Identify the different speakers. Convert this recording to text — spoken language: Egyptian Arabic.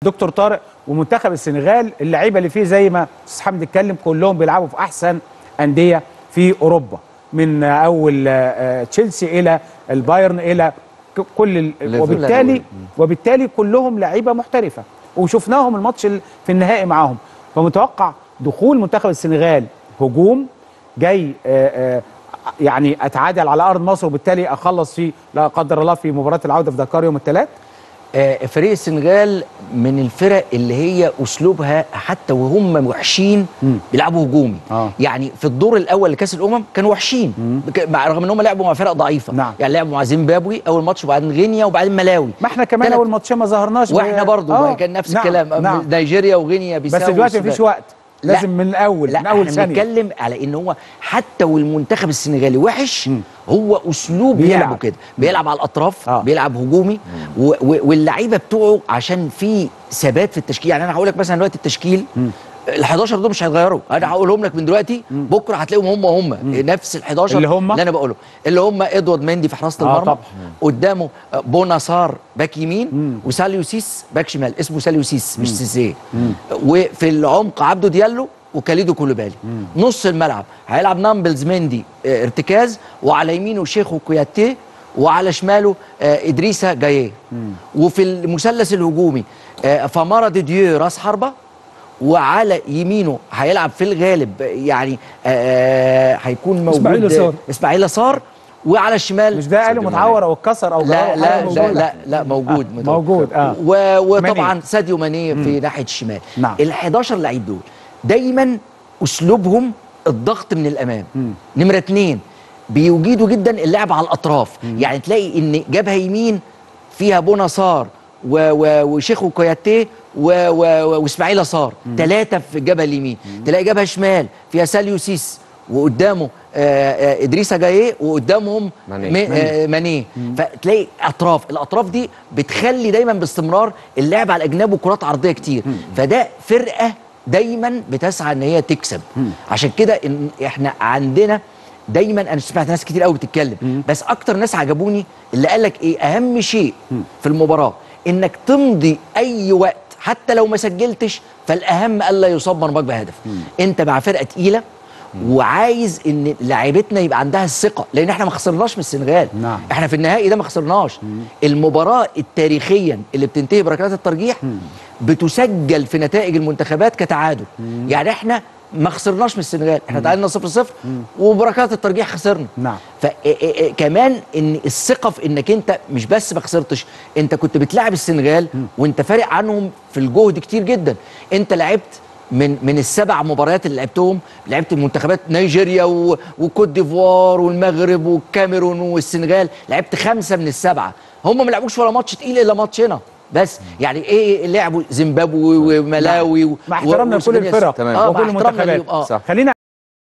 Speaker 1: دكتور طارق ومنتخب السنغال اللعيبه اللي فيه زي ما استاذ حمدي اتكلم كلهم بيلعبوا في احسن انديه في اوروبا من اول آه، تشيلسي الى البايرن الى ك- كل ال...
Speaker 2: ليفربول.
Speaker 1: وبالتالي وبالتالي كلهم لعيبه محترفه وشفناهم الماتش ال- في النهائي معاهم فمتوقع دخول منتخب السنغال هجوم جاي آه، آه، يعني اتعادل على ارض مصر وبالتالي اخلص في لا قدر الله في مباراه العوده في دكار يوم الثلاث
Speaker 2: آه، فريق السنغال من الفرق اللي هي اسلوبها حتى وهم وحشين بيلعبوا هجومي
Speaker 1: آه.
Speaker 2: يعني في الدور الاول لكاس الامم كانوا وحشين بك- مع رغم ان هم لعبوا مع فرق ضعيفه
Speaker 1: نعم.
Speaker 2: يعني لعبوا مع زيمبابوي اول ماتش وبعدين غينيا وبعدين ملاوي
Speaker 1: ما احنا كمان
Speaker 2: تلات-
Speaker 1: اول ماتشين ما ظهرناش
Speaker 2: واحنا برضو
Speaker 1: آه،
Speaker 2: كان نفس
Speaker 1: نعم،
Speaker 2: الكلام
Speaker 1: نعم.
Speaker 2: نيجيريا وغينيا
Speaker 1: بس
Speaker 2: بيساووا
Speaker 1: دلوقتي مفيش
Speaker 2: السودان.
Speaker 1: وقت لازم من الاول
Speaker 2: لا
Speaker 1: من اول
Speaker 2: احنا
Speaker 1: ثانيه
Speaker 2: بنتكلم على ان هو حتى والمنتخب السنغالي وحش هو اسلوب
Speaker 1: بيلعب.
Speaker 2: لعبه كده بيلعب على الاطراف
Speaker 1: آه.
Speaker 2: بيلعب هجومي و- و- واللعيبه بتوعه عشان في ثبات في التشكيل يعني انا هقول لك مثلا دلوقتي التشكيل ال 11 دول مش هيتغيروا انا هقولهم لك من دلوقتي بكره هتلاقيهم هم هم نفس ال 11
Speaker 1: اللي هم؟
Speaker 2: اللي انا بقوله اللي هم ادوارد مندي في حراسه
Speaker 1: آه
Speaker 2: المرمى
Speaker 1: طبعا.
Speaker 2: قدامه بوناسار باك يمين وساليو سيس باك شمال اسمه ساليو سيس مش سيسيه وفي العمق عبدو ديالو وكاليدو كولوبالي نص الملعب هيلعب نامبلز مندي آه، ارتكاز وعلى يمينه شيخو كوياتيه وعلى شماله آه، ادريسا جايه وفي المثلث الهجومي آه، فامارا دي ديو راس حربه وعلى يمينه هيلعب في الغالب يعني آه، هيكون موجود
Speaker 3: إسماعيل يسار.
Speaker 2: اسماعيل يسار وعلى الشمال
Speaker 1: مش ده قاله متعور او اتكسر او
Speaker 2: لا
Speaker 1: جرى
Speaker 2: لا
Speaker 1: حاجة
Speaker 2: لا
Speaker 1: موجودة.
Speaker 2: لا لا موجود
Speaker 1: آه، موجود اه
Speaker 2: و- وطبعا
Speaker 1: ماني.
Speaker 2: ساديو ماني في ناحيه الشمال
Speaker 1: نعم.
Speaker 2: ال 11 لعيب دول دايما اسلوبهم الضغط من الامام نمره اتنين بيجيدوا جدا اللعب على الاطراف يعني تلاقي ان جبهه يمين فيها بوناسار و- و- وشيخو كوياتيه و- و- واسماعيل صار ثلاثه في الجبهه اليمين تلاقي جبهه شمال فيها ساليو سيس وقدامه آه، آه، ادريسا جايه وقدامهم
Speaker 4: ماني.
Speaker 2: مي- آه، مانيه فتلاقي اطراف الاطراف دي بتخلي دايما باستمرار اللعب على الاجناب وكرات عرضيه كتير فده فرقه دايما بتسعى ان هي تكسب عشان كده إن احنا عندنا دايما انا سمعت ناس كتير قوي بتتكلم بس اكتر ناس عجبوني اللي قال لك ايه اهم شيء في المباراه انك تمضي اي وقت حتى لو ما سجلتش فالاهم الا يصاب مرماك بهدف انت مع فرقه تقيله وعايز ان لاعيبتنا يبقى عندها الثقه لان احنا ما خسرناش من السنغال
Speaker 1: نعم.
Speaker 2: احنا في النهائي ده ما خسرناش المباراه التاريخيا اللي بتنتهي بركلات الترجيح بتسجل في نتائج المنتخبات كتعادل يعني احنا ما خسرناش من السنغال احنا تعادلنا 0 0 وبركات الترجيح خسرنا
Speaker 1: نعم.
Speaker 2: فكمان ان الثقه في انك انت مش بس ما خسرتش انت كنت بتلاعب السنغال وانت فارق عنهم في الجهد كتير جدا انت لعبت من من السبع مباريات اللي لعبتهم لعبت منتخبات نيجيريا و- وكوت ديفوار والمغرب والكاميرون والسنغال لعبت خمسه من السبعه هم ما لعبوش ولا ماتش تقيل الا ماتش هنا بس يعني ايه لعبوا زيمبابوي وملاوي و-
Speaker 1: مع احترامنا لكل
Speaker 2: وسودان يس-
Speaker 1: الفرق
Speaker 4: تمام.
Speaker 2: اه
Speaker 1: وكل
Speaker 2: مع احترامنا
Speaker 1: المنتخبات
Speaker 2: ليهم اه
Speaker 4: صح.
Speaker 1: خلينا